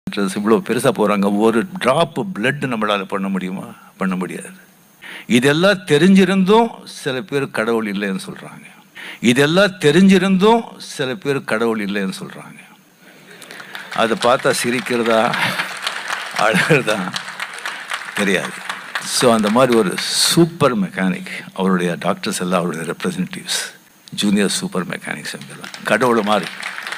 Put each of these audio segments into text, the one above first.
இவ்வளோ பெருசாக போகிறாங்க ஒரு ட்ராப் பிளட் நம்மளால் பண்ண முடியுமா பண்ண முடியாது இதெல்லாம் தெரிஞ்சிருந்தும் சில பேர் கடவுள் இல்லைன்னு சொல்கிறாங்க இதெல்லாம் தெரிஞ்சிருந்தும் சில பேர் கடவுள் இல்லைன்னு சொல்கிறாங்க அதை பார்த்தா சிரிக்கிறதா அழகிறதா தெரியாது ஸோ அந்த மாதிரி ஒரு சூப்பர் மெக்கானிக் அவருடைய டாக்டர்ஸ் எல்லாம் அவருடைய ரெப்ரசன்டேட்டிவ்ஸ் ஜூனியர் சூப்பர் மெக்கானிக்ஸ் எல்லாம் கடவுள் மாதிரி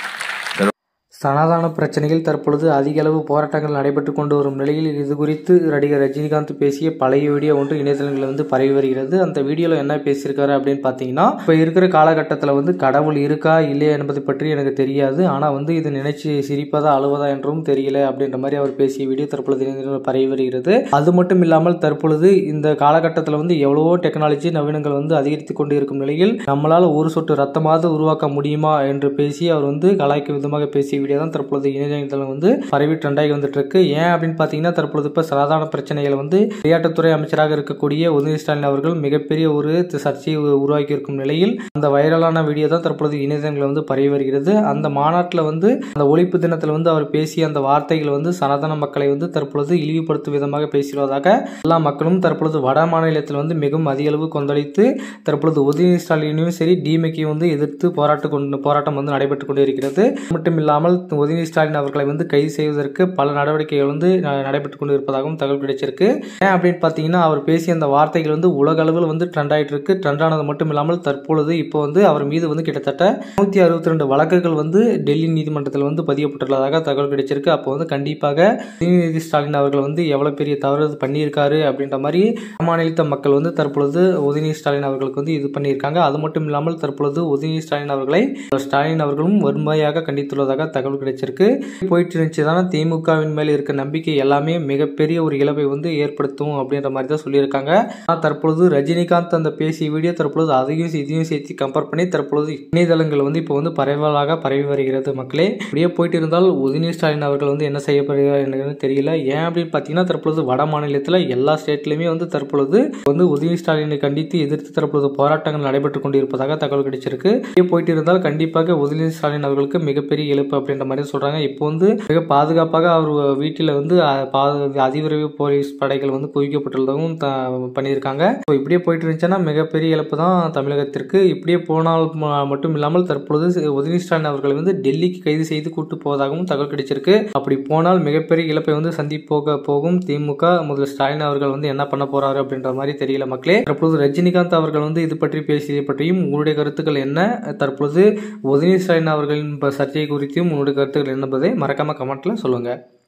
சனாதன பிரச்சனையில் தற்பொழுது அதிக அளவு போராட்டங்கள் நடைபெற்று கொண்டு வரும் நிலையில் இது குறித்து நடிகர் ரஜினிகாந்த் பேசிய பழைய வீடியோ ஒன்று இணையதளங்களில் வந்து பரவி வருகிறது அந்த வீடியோவில் என்ன பேசியிருக்காரு அப்படின்னு பார்த்தீங்கன்னா இப்போ இருக்கிற காலகட்டத்தில் வந்து கடவுள் இருக்கா இல்லையா என்பதை பற்றி எனக்கு தெரியாது ஆனால் வந்து இது நினைச்சு சிரிப்பதா அழுவதா என்றும் தெரியல அப்படின்ற மாதிரி அவர் பேசிய வீடியோ தற்பொழுது இணையதளங்களில் பரவி வருகிறது அது மட்டும் இல்லாமல் தற்பொழுது இந்த காலகட்டத்தில் வந்து எவ்வளவோ டெக்னாலஜி நவீனங்கள் வந்து அதிகரித்து கொண்டு இருக்கும் நிலையில் நம்மளால் ஒரு சொட்டு ரத்தமாவது உருவாக்க முடியுமா என்று பேசி அவர் வந்து கலாய்க்கும் விதமாக பேசிய வீடியோ தான் தற்பொழுது இணையதளம் வந்து பரவி ட்ரெண்டாகி வந்துட்டு இருக்கு ஏன் அப்படின்னு பார்த்தீங்கன்னா தற்பொழுது இப்போ சாதாரண பிரச்சனைகளை வந்து விளையாட்டுத்துறை அமைச்சராக இருக்கக்கூடிய உதயநிதி ஸ்டாலின் அவர்கள் மிகப்பெரிய ஒரு சர்ச்சையை உருவாக்கி இருக்கும் நிலையில் அந்த வைரலான வீடியோ தான் தற்பொழுது இணையதளங்களில் வந்து பரவி வருகிறது அந்த மாநாட்டில் வந்து அந்த ஒழிப்பு தினத்தில் வந்து அவர் பேசிய அந்த வார்த்தைகள் வந்து சனாதன மக்களை வந்து தற்பொழுது இழிவுபடுத்தும் விதமாக பேசியுள்ளதாக எல்லா மக்களும் தற்பொழுது வட மாநிலத்தில் வந்து மிகவும் அதிக அளவு கொந்தளித்து தற்பொழுது உதயநிதி ஸ்டாலினையும் சரி டிஎம்கேயும் வந்து எதிர்த்து போராட்ட கொண்டு போராட்டம் வந்து நடைபெற்று கொண்டு இருக்கிறது மட்டும் இல்லாமல் உதயநிதி ஸ்டாலின் அவர்களை வந்து கைது செய்வதற்கு பல நடவடிக்கைகள் வந்து ந- நடைபெற்று கொண்டு இருப்பதாகவும் தகவல் கிடைச்சிருக்கு ஏன் அப்படின்னு பார்த்தீங்கன்னா அவர் பேசிய அந்த வார்த்தைகள் வந்து உலக அளவில் வந்து ட்ரெண்ட் ஆயிட்டு இருக்கு ட்ரெண்ட் ஆனது மட்டும் இல்லாமல் தற்பொழுது இப்போ வந்து அவர் மீது வந்து கிட்டத்தட்ட நூற்றி அறுபத்தி ரெண்டு வழக்குகள் வந்து டெல்லி நீதிமன்றத்தில் வந்து பதியப்பட்டுள்ளதாக தகவல் கிடைச்சிருக்கு அப்போ வந்து கண்டிப்பாக உதயநிதி ஸ்டாலின் அவர்கள் வந்து எவ்வளவு பெரிய தவறு பண்ணியிருக்காரு அப்படின்ற மாதிரி மாநிலத்த மக்கள் வந்து தற்பொழுது உதயநிதி ஸ்டாலின் அவர்களுக்கு வந்து இது பண்ணியிருக்காங்க அது மட்டும் இல்லாமல் தற்பொழுது உதயநிதி ஸ்டாலின் அவர்களை ஸ்டாலின் அவர்களும் வன்மையாக கண்டித்துள்ளதாக தகவல் கிடைச்சிருக்கு போயிட்டு இருந்துச்சுதானே திமுகவின் மேல் இருக்க நம்பிக்கை எல்லாமே மிகப்பெரிய ஒரு இழப்பை வந்து ஏற்படுத்தும் அப்படின்ற மாதிரி தான் சொல்லியிருக்காங்க ஆனால் தற்பொழுது ரஜினிகாந்த் அந்த பேசிய வீடியோ தற்பொழுது அதையும் இதையும் சேர்த்து கம்பேர் பண்ணி தற்பொழுது இணையதளங்கள் வந்து இப்போ வந்து பரவலாக பரவி வருகிறது மக்களே இப்படியே போயிட்டு இருந்தால் உதயநிதி ஸ்டாலின் அவர்கள் வந்து என்ன செய்யப்படுகிறார் எனக்கு தெரியல ஏன் அப்படின்னு பார்த்தீங்கன்னா தற்பொழுது வட மாநிலத்தில் எல்லா ஸ்டேட்லையுமே வந்து தற்பொழுது வந்து உதயநிதி ஸ்டாலினை கண்டித்து எதிர்த்து தற்பொழுது போராட்டங்கள் நடைபெற்று கொண்டிருப்பதாக தகவல் கிடைச்சிருக்கு இப்படியே போயிட்டு இருந்தால் கண்டிப்பாக உதயநிதி ஸ்டாலின் அவர்களுக்கு மிகப்பெரிய இழப்பு அப்படின்ற மாதிரி சொல்றாங்க இப்போ வந்து மிக பாதுகாப்பாக அவர் வீட்டில் வந்து அஹ், பாது- அதிவிரைவு போலீஸ் படைகள் வந்து குவிக்கப்பட்டுள்ளதாகவும் த- பண்ணியிருக்காங்க இப்போ இப்படியே போயிட்டு இருந்துச்சுன்னா மிகப்பெரிய இழப்பு தான் தமிழகத்திற்கு இப்படியே போனால் ம- மட்டும் இல்லாமல் தற்பொழுது உதயநிதி ஸ்டாலின் அவர்களை வந்து டெல்லிக்கு கைது செய்து கூட்டு போவதாகவும் தகவல் கிடைச்சிருக்கு அப்படி போனால் மிகப்பெரிய இழப்பை வந்து சந்திப்போக போகும் திமுக முதல் ஸ்டாலின் அவர்கள் வந்து என்ன பண்ண போறாரு அப்படின்ற மாதிரி தெரியல மக்களே தற்பொழுது ரஜினிகாந்த் அவர்கள் வந்து இது பற்றி பேசியதை பற்றியும் உங்களுடைய கருத்துக்கள் என்ன தற்பொழுது உதயநிதி ஸ்டாலின் அவர்களின் ப- சர்ச்சை குறித்தும் உங்களுடைய கருத்துக்கள் என்பதை மறக்காம கமெண்ட்ல சொல்லுங்க